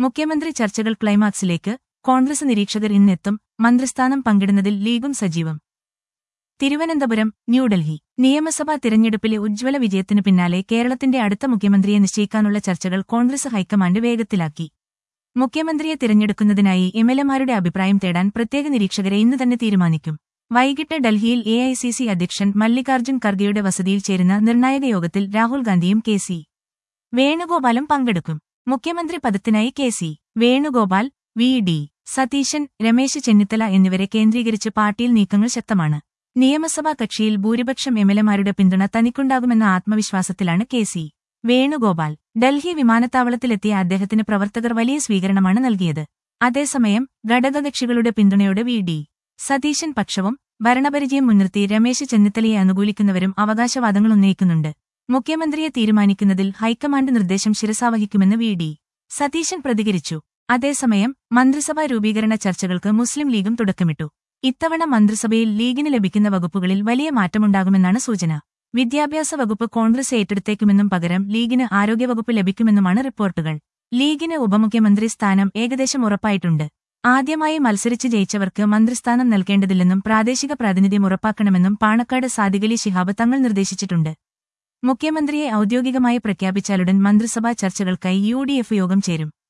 മുഖ്യമന്ത്രി ചർച്ചകൾ ക്ലൈമാക്സിലേക്ക് കോൺഗ്രസ് നിരീക്ഷകർ ഇന്നെത്തും മന്ത്രിസ്ഥാനം പങ്കിടുന്നതിൽ ലീഗും സജീവം തിരുവനന്തപുരം ന്യൂഡൽഹി നിയമസഭാ തിരഞ്ഞെടുപ്പിലെ ഉജ്ജ്വല വിജയത്തിനു പിന്നാലെ കേരളത്തിന്റെ അടുത്ത മുഖ്യമന്ത്രിയെ നിശ്ചയിക്കാനുള്ള ചർച്ചകൾ കോൺഗ്രസ് ഹൈക്കമാൻഡ് വേഗത്തിലാക്കി മുഖ്യമന്ത്രിയെ തിരഞ്ഞെടുക്കുന്നതിനായി എംഎൽഎമാരുടെ അഭിപ്രായം തേടാൻ പ്രത്യേക നിരീക്ഷകരെ ഇന്ന് തന്നെ തീരുമാനിക്കും വൈകിട്ട് ഡൽഹിയിൽ എ ഐ സി സി അധ്യക്ഷൻ മല്ലികാർജ്ജുൻ ഖർഗെയുടെ വസതിയിൽ ചേരുന്ന നിർണായക യോഗത്തിൽ രാഹുൽ ഗാന്ധിയും കെ സി വേണുഗോപാലും പങ്കെടുക്കും മുഖ്യമന്ത്രി പദത്തിനായി K C Venugopal V D Satheesan Ramesh Chennithala എന്നിവരെ കേന്ദ്രീകരിച്ച് പാർട്ടിയിൽ നീക്കങ്ങൾ ശക്തമാണ് നിയമസഭാ കക്ഷിയിൽ ഭൂരിപക്ഷം എംഎൽഎമാരുടെ പിന്തുണ തനിക്കുണ്ടാകുമെന്ന ആത്മവിശ്വാസത്തിലാണ് കെ സി വേണുഗോപാൽ ഡൽഹി വിമാനത്താവളത്തിലെത്തിയ അദ്ദേഹത്തിന് പ്രവർത്തകർ വലിയ സ്വീകരണമാണ് നൽകിയത് അതേസമയം ഘടകകക്ഷികളുടെ പിന്തുണയോടെ വി ഡി സതീശൻ പക്ഷവും ഭരണപരിചയം മുൻനിർത്തി രമേശ് ചെന്നിത്തലയെ അനുകൂലിക്കുന്നവരും അവകാശവാദങ്ങൾ ഉന്നയിക്കുന്നുണ്ട് മുഖ്യമന്ത്രിയെ തീരുമാനിക്കുന്നതിൽ ഹൈക്കമാൻഡ് നിർദ്ദേശം ശിരസാവഹിക്കുമെന്ന് വി ഡി സതീശൻ പ്രതികരിച്ചു അതേസമയം മന്ത്രിസഭാ രൂപീകരണ ചർച്ചകൾക്ക് മുസ്ലിം ലീഗും തുടക്കമിട്ടു ഇത്തവണ മന്ത്രിസഭയിൽ ലീഗിന് ലഭിക്കുന്ന വകുപ്പുകളിൽ വലിയ മാറ്റമുണ്ടാകുമെന്നാണ് സൂചന വിദ്യാഭ്യാസ വകുപ്പ് കോൺഗ്രസ് ഏറ്റെടുത്തേക്കുമെന്നും പകരം ലീഗിന് ആരോഗ്യവകുപ്പ് ലഭിക്കുമെന്നുമാണ് റിപ്പോർട്ടുകൾ ലീഗിന് ഉപമുഖ്യമന്ത്രി സ്ഥാനം ഏകദേശം ഉറപ്പായിട്ടുണ്ട് ആദ്യമായി മത്സരിച്ച് ജയിച്ചവർക്ക് മന്ത്രിസ്ഥാനം നൽകേണ്ടതില്ലെന്നും പ്രാദേശിക പ്രാതിനിധ്യം ഉറപ്പാക്കണമെന്നും പാണക്കാട് സാദിഖലി ശിഹാബ് തങ്ങൾ നിർദ്ദേശിച്ചിട്ടുണ്ട് മുഖ്യമന്ത്രിയെ ഔദ്യോഗികമായി പ്രഖ്യാപിച്ചാലുടൻ മന്ത്രിസഭാ ചർച്ചകൾക്കായി യു യോഗം ചേരും